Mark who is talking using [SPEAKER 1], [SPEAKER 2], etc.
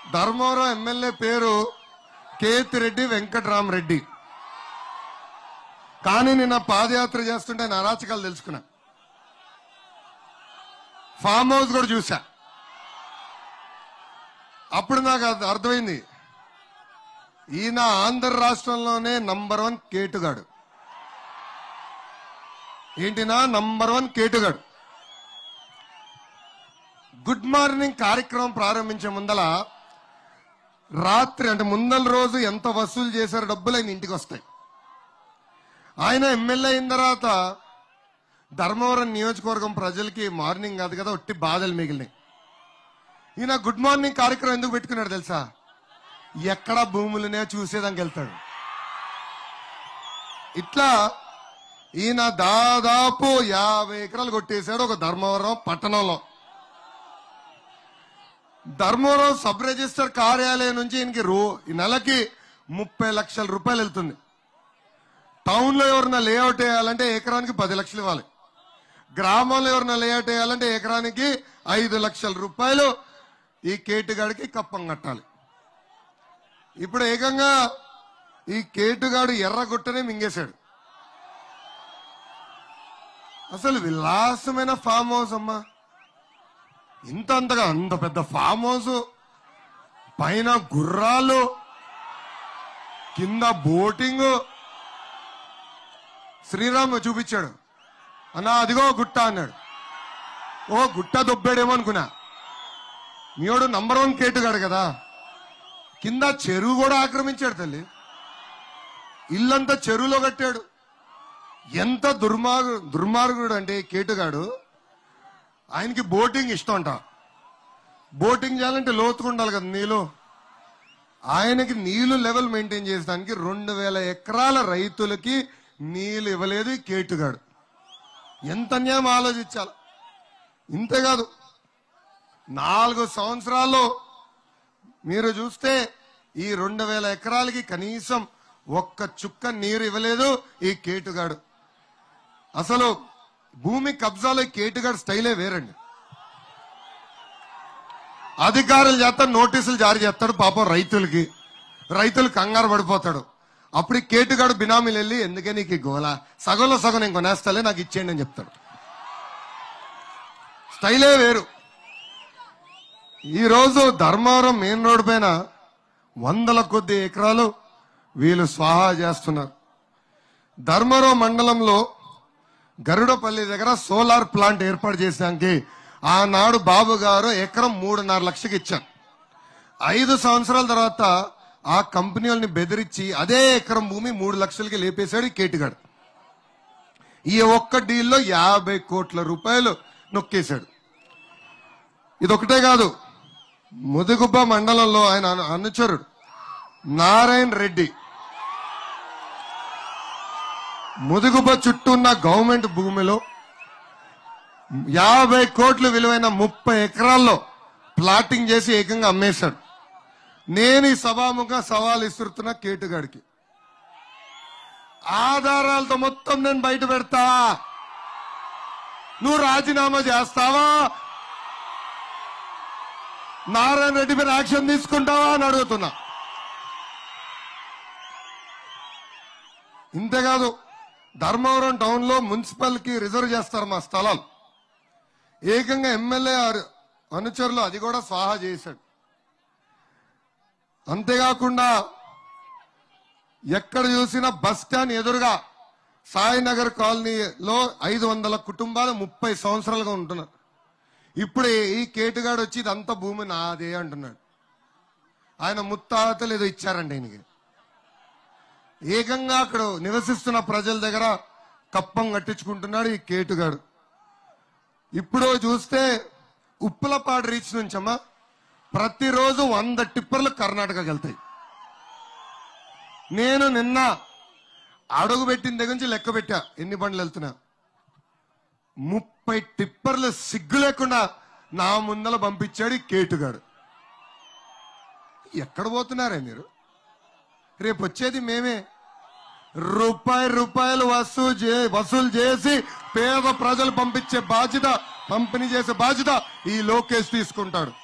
[SPEAKER 1] Dharmavaram MLA పేరు కేతిరెడ్డి వెంకట్రామరెడ్డి కానీ నిన్న పాదయాత్ర చేస్తుంటే ఆయన అరాచకాలు తెలుసుకున్నా ఫామ్ హౌస్ కూడా చూసా అప్పుడు నాకు అది అర్థమైంది ఈయన ఆంధ్ర రాష్ట్రంలోనే నంబర్ వన్ కేటుగాడు ఏంటినా నంబర్ వన్ కేటుగాడు గుడ్ మార్నింగ్ కార్యక్రమం ప్రారంభించే ముందల రాత్రి అంటే ముందల రోజు ఎంత వసూలు చేశారో డబ్బులు ఆయన ఇంటికి వస్తాయి ఆయన ఎమ్మెల్యే అయిన తర్వాత ధర్మవరం నియోజకవర్గం ప్రజలకి మార్నింగ్ కాదు కదా ఒట్టి బాధలు మిగిలినాయి ఈయన గుడ్ మార్నింగ్ కార్యక్రమం ఎందుకు పెట్టుకున్నాడు తెలుసా ఎక్కడ భూములనే చూసేదానికి వెళ్తాడు ఇట్లా ఈయన దాదాపు యాభై ఎకరాలు కొట్టేశాడు ఒక ధర్మవరం పట్టణంలో ధర్మవరం సబ్ రిజిస్టర్ కార్యాలయం నుంచి ఈయనకి రో ఈ నెలకి ముప్పై లక్షల రూపాయలు వెళ్తుంది టౌన్ లో ఎవరైనా లేఅవుట్ వేయాలంటే ఎకరానికి పది లక్షలు ఇవ్వాలి గ్రామంలో ఎవరైనా లేఅవుట్ వేయాలంటే ఎకరానికి ఐదు లక్షల రూపాయలు ఈ కేటుగాడికి కప్పం కట్టాలి ఇప్పుడు ఏకంగా ఈ కేటుగాడు ఎర్రగుట్టనే మింగేశాడు అసలు విలాసమైన ఫామ్ హౌస్ అమ్మా ఇంత అంతగా అంత పెద్ద ఫామ్ హౌస్ పైన గుర్రాలు కింద బోటింగ్ శ్రీరామ్ చూపించాడు అన్నా అదిగో గుట్ట అన్నాడు ఓ గుట్ట దొబ్బాడేమో అనుకున్నా మీవాడు నంబర్ వన్ కేటుగాడు కదా కింద చెరువు కూడా ఆక్రమించాడు తల్లి ఇల్లంతా చెరువులో కట్టాడు ఎంత దుర్మార్గు దుర్మార్గుడు అంటే ఈ కేటుగాడు ఆయనకి బోటింగ్ ఇష్టం అంట బోటింగ్ చేయాలంటే లోతుగా ఉండాలి కదా నీళ్ళు ఆయనకి నీళ్లు లెవెల్ మెయింటైన్ చేసడానికి రెండు వేల ఎకరాల రైతులకి నీళ్లు ఇవ్వలేదు ఈ కేటుగాడు ఎంత అన్యాయం ఆలోచించాలి ఇంతేకాదు నాలుగు సంవత్సరాల్లో మీరు చూస్తే ఈ రెండు వేల ఎకరాలకి కనీసం ఒక్క చుక్క నీరు ఇవ్వలేదు ఈ కేటుగాడు అసలు భూమి కబ్జాలో ఈ కేటుగాడు స్టైలే వేరండి అధికారులు చేత నోటీసులు జారీ చేస్తాడు పాపం రైతులకి రైతులు కంగారు పడిపోతాడు అప్పుడు ఈ కేటుగాడు బినామీలు వెళ్ళి ఎందుకే నీకు ఈ గోల సగంలో సగం నేను కొనేస్తాలే నాకు ఇచ్చేయండి అని చెప్తాడు స్టైలే వేరు ఈ రోజు ధర్మవరం మెయిన్ రోడ్ పైన వందల కొద్ది ఎకరాలు వీళ్ళు స్వాహా చేస్తున్నారు ధర్మవరం మండలంలో గరుడపల్లి దగ్గర సోలార్ ప్లాంట్ ఏర్పాటు చేసానికి ఆనాడు బాబు గారు ఎకరం మూడున్నర లక్షకి ఇచ్చారు ఐదు సంవత్సరాల తర్వాత ఆ కంపెనీ వాళ్ళని బెదిరించి అదే ఎకరం భూమి మూడు లక్షలకి లేపేశాడు ఈ కేటుగాడు ఈ ఒక్క డీల్లో యాభై కోట్ల రూపాయలు నొక్కేశాడు ఇదొకటే కాదు ముదుగుబ్బ మండలంలో ఆయన అను- అనుచరుడు నారాయణ రెడ్డి ముదుగుబ్బ చుట్టూ ఉన్న గవర్నమెంట్ భూమిలో యాభై కోట్లు విలువైన ముప్పై ఎకరాల్లో ప్లాటింగ్ చేసి ఏకంగా అమ్మేశాడు నేను ఈ సభాముఖంగా సవాల్ ఇస్తున్నా కేటుగాడికి ఆధారాలతో మొత్తం నేను బయట పెడతా నువ్వు రాజీనామా చేస్తావా నారాయణ రెడ్డి మీద యాక్షన్ తీసుకుంటావా అని అడుగుతున్నా ఇంతేకాదు ధర్మవరం టౌన్ లో మున్సిపల్ కి రిజర్వ్ చేస్తారు మా స్థలాలు ఏకంగా ఎమ్మెల్యే అరు- అనుచరులు అది కూడా స్వాహా చేశాడు అంతేకాకుండా ఎక్కడ చూసినా బస్ స్టాండ్ ఎదురుగా సాయినగర్ కాలనీలో ఐదు వందల కుటుంబాలు ముప్పై సంవత్సరాలుగా ఉంటున్నారు ఇప్పుడు ఈ కేటుగాడు వచ్చి ఇదంతా భూమి నాదే అంటున్నాడు ఆయన ముత్తాతలు ఏదో ఇచ్చారండి ఆయనకి ఏకంగా అక్కడ నివసిస్తున్న ప్రజల దగ్గర కప్పం కట్టించుకుంటున్నాడు ఈ కేటుగాడు ఇప్పుడు చూస్తే ఉప్పులపాడు రీచ్ నుంచమ్మా ప్రతిరోజు వంద టిప్పర్లు కర్ణాటకకి వెళ్తాయి నేను నిన్న అడుగు పెట్టిన దగ్గర నుంచి లెక్క పెట్టా ఎన్ని బండ్లు వెళ్తున్నా ముప్పై టిప్పర్లు సిగ్గు లేకుండా నా ముందల పంపించాడు ఈ కేటుగాడు ఎక్కడ పోతున్నారే మీరు రేపు వచ్చేది మేమే రూపాయి రూపాయలు వసూలు చే వసూలు చేసి పేద ప్రజలు పంపించే బాధ్యత పంపిణీ చేసే బాధ్యత ఈ లోకేష్ తీసుకుంటాడు